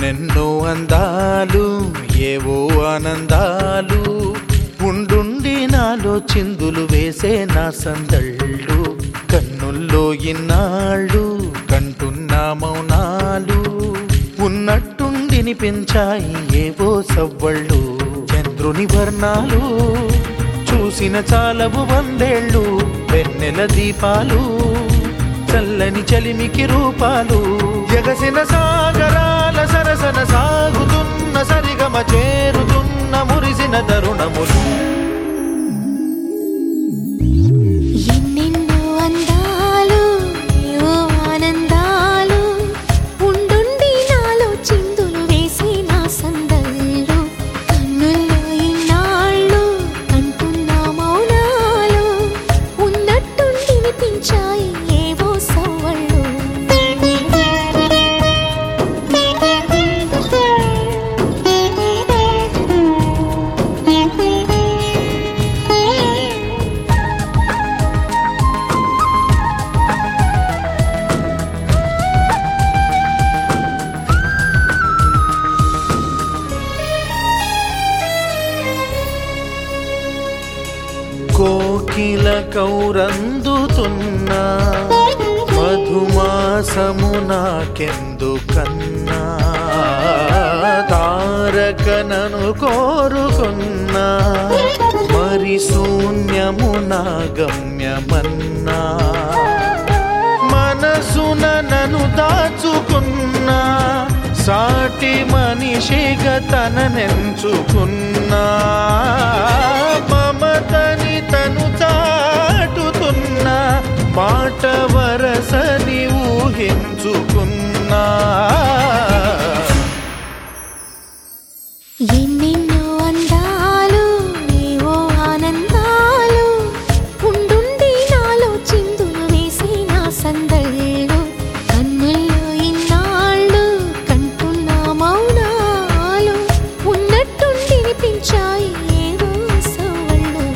ఎన్నెన్నో అందాలు ఏవో ఆనందాలు ఉండుండి నాలో చిందులు వేసే నా సందళ్ళు కన్నుల్లో ఇన్నాళ్ళు కంటున్నా మౌనాలు ఉన్నట్టుండిని పెంచాయి ఏవో సవ్వళ్ళు చంద్రుని వర్ణాలు చూసిన చాలవు వందేళ్ళు వెన్నెల దీపాలు చల్లని చలిమికి రూపాలు ఎగసిన సాగరాల సరసన సాగుతున్న సరిగమ చేరుతున్న మురిసిన తరుణములు ఎన్నెన్నో అందాలు ఏవో ఆనందాలు ఉండుండి నాలో చిందులు వేసి నా సందళ్ళు కన్నుల్లో ఇన్నాళ్ళు కంటున్న మౌనాలు ఉన్నట్టుండి వినిపించాయి ఏవో సవ్వళ్ళు కోకిల కౌరందుతున్నా మధుమాసము నాకెందుకన్నా తారకనను కోరుకున్నా మరి శూన్యము నా గమ్యమన్నా మనసున నన్ను దాచుకున్నా సాటి మనిషిగా తననెంచుకున్నా మమతని తను చాటుతున్నా మాట వరసని ఊహించుకున్నా ఎన్నెన్నో అందాలు ఏవో ఆనందాలు ఉండుండి నాలో చిందులు వేసి నా సందళ్ళు కన్నుల్లో ఇన్నాళ్ళు కంటున్న మౌనాలు ఉన్నట్టుండి వినిపించాయి ఏవో సవళ్ళు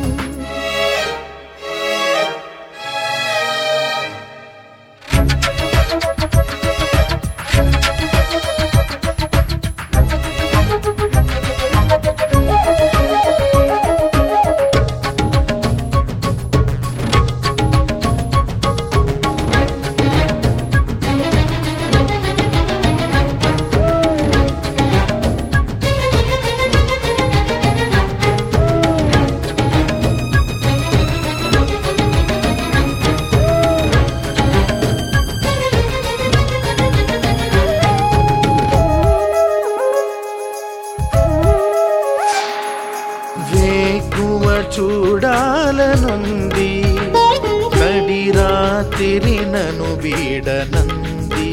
వేకువ చూడాలనుంది నడి రాత్రి నను వీడనంది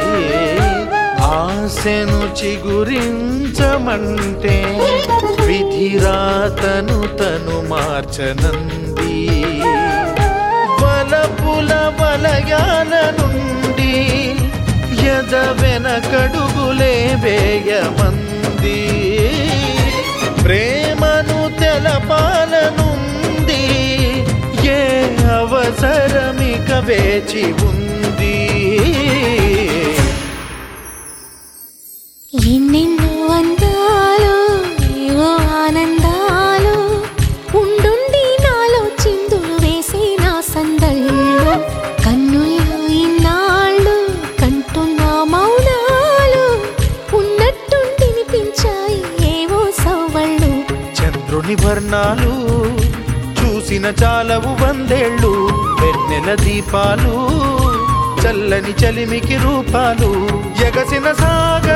ఆశను చిగురించమంటే విధిరాతను తను మార్చనంది వలపుల వలయాల నుండి ఎద వెనకడుగులే వేయమంది ప్రేమను తెలపాలనుంది ఏ అవసరమిక వేచి ఉంది ఎన్నెన్నో అందాలు ఏవో ఆనందాలు ఉండుండి నాలో చిందులు వేసి నా సందళ్ళు కన్నుల్లో ఇన్నాళ్ళు కంటున్న మౌనాలు ఉన్నట్టుండి వినిపించాయి ఏవో సవ్వళ్ళు చంద్రుని వర్ణాలు చూసిన చాలవు వందేళ్ళు వెన్నెల దీపాలు చల్లని చలిమికి రూపాలు ఎగసిన సాగ